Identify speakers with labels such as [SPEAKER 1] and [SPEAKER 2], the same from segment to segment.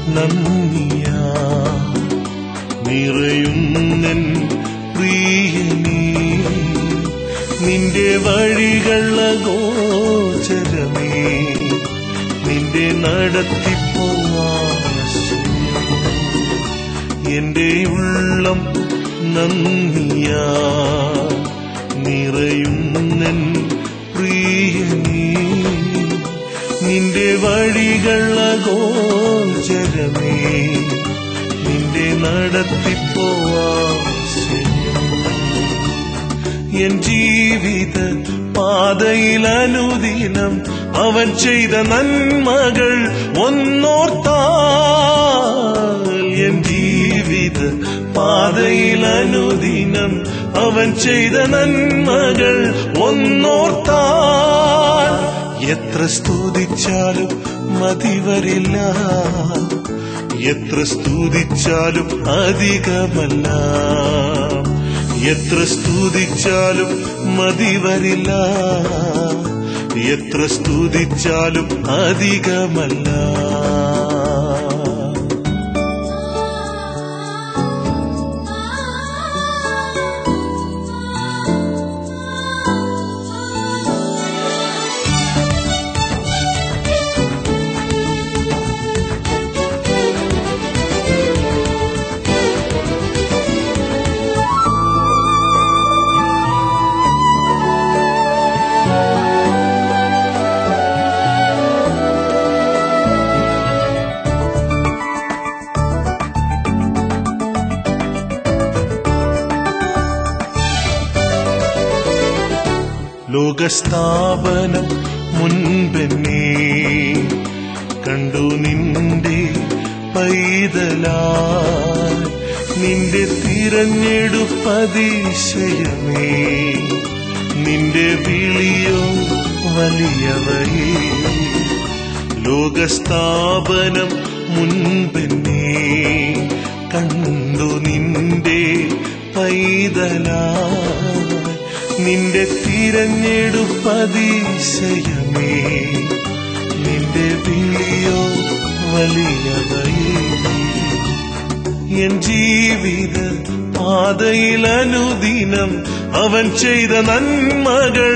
[SPEAKER 1] നന്ദിയാ നിറയുന്നൻ പ്രിയനീ നിന്റെ വഴികള ഗോചരമേ നിന്റെ നടത്തിപ്പോ ആശ്രയം എന്റെ ഉള്ളം നന്ദിയാ നിറയുന്നൻ പ്രിയനീ നിന്റെ വഴികള ഗോചരമേ നിന്റെ നടത്തിപ്പോ ആശ്രയം എൻ ജീവിത പാതയിൽ അനുദിനം അവൻ ചെയ്ത നന്മകൾ ഒന്നോർത്താൽ എൻ ജീവിത പാതയിൽ അനുദിനം അവൻ ചെയ്ത നന്മകൾ ഒന്നോർത്താൽ എത്ര സ്തുതിച്ചാലും മതി വരില്ല എത്ര സ്തുതിച്ചാലും അധികമല്ല എത്ര സ്തുതിച്ചാലും മതി വരില്ല എത്ര സ്തുതിച്ചാലും അധികമല്ല ലോകസ്ഥാപനം മുൻപെന്നേ കണ്ടു നിന്റെ പൈതലായി നിന്റെ തിരഞ്ഞെടുപ്പതിശയമേ നിന്റെ വിളിയോ വലിയവയേ ലോകസ്ഥാപനം മുൻപെന്നേ കണ്ടു നിന്റെ പൈതലായി നിന്റെ തിരഞ്ഞെടുപ്പതിശയമേ നിന്റെ വിളിയോ വലിയവയേ എൻ ജീവിത പാതയിൽ അനുദിനം അവൻ ചെയ്ത നന്മകൾ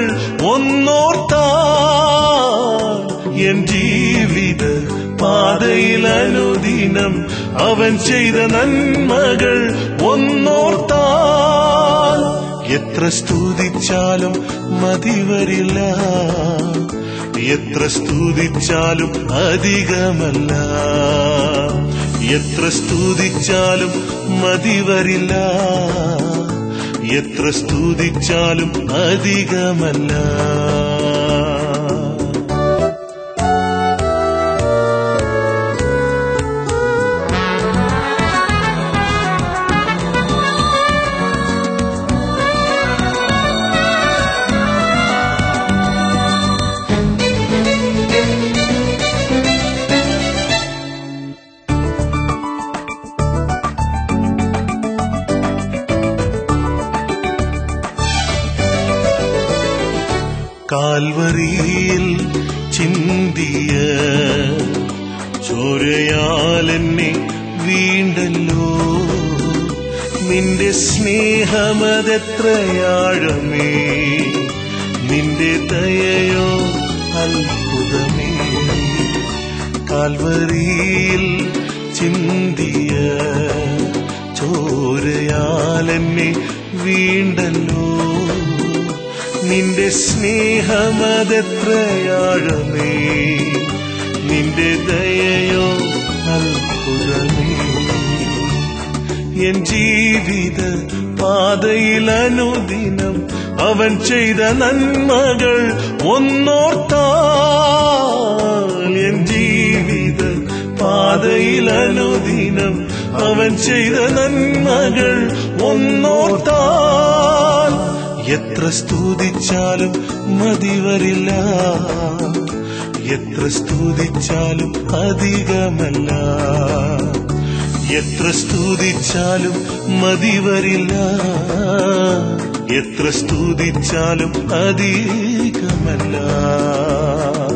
[SPEAKER 1] ഒന്നോർത്താൽ എൻ ജീവിത പാതയിൽ അനുദിനം അവൻ ചെയ്ത നന്മകൾ ഒന്നോർത്താൽ എത്ര സ്തുതിച്ചാലും മതി വരില്ല എത്ര സ്തുതിച്ചാലും അധികമല്ല എത്ര സ്തുതിച്ചാലും മതി വരില്ല എത്ര സ്തുതിച്ചാലും അധികമല്ല കാൽവരിയിൽ ചിന്തിയ ചോരയാലെന്നെ വീണ്ടല്ലോ നിന്റെ സ്നേഹമതെത്രയാഴമേ നിന്റെ ദയയോ അത്ഭുതമേ കാൽവരിയിൽ ചിന്തിയ ചോരയാലെന്നെ വീണ്ടല്ലോ നിന്റെ സ്നേഹമതെത്രയാഴമേ നിന്റെ ദയയോ അത്ഭുതമേ എൻ ജീവിത പാതയിൽ അനുദിനം അവൻ ചെയ്ത നന്മകൾ ഒന്നോർത്താൽ എൻ ജീവിത പാതയിൽ അനുദിനം അവൻ ചെയ്ത നന്മകൾ ഒന്നോർത്താൽ എത്ര സ്തുതിച്ചാലും മതി വരില്ല എത്ര സ്തുതിച്ചാലും അധികമല്ല എത്ര സ്തുതിച്ചാലും മതി വരില്ല എത്ര സ്തുതിച്ചാലും അധികമല്ല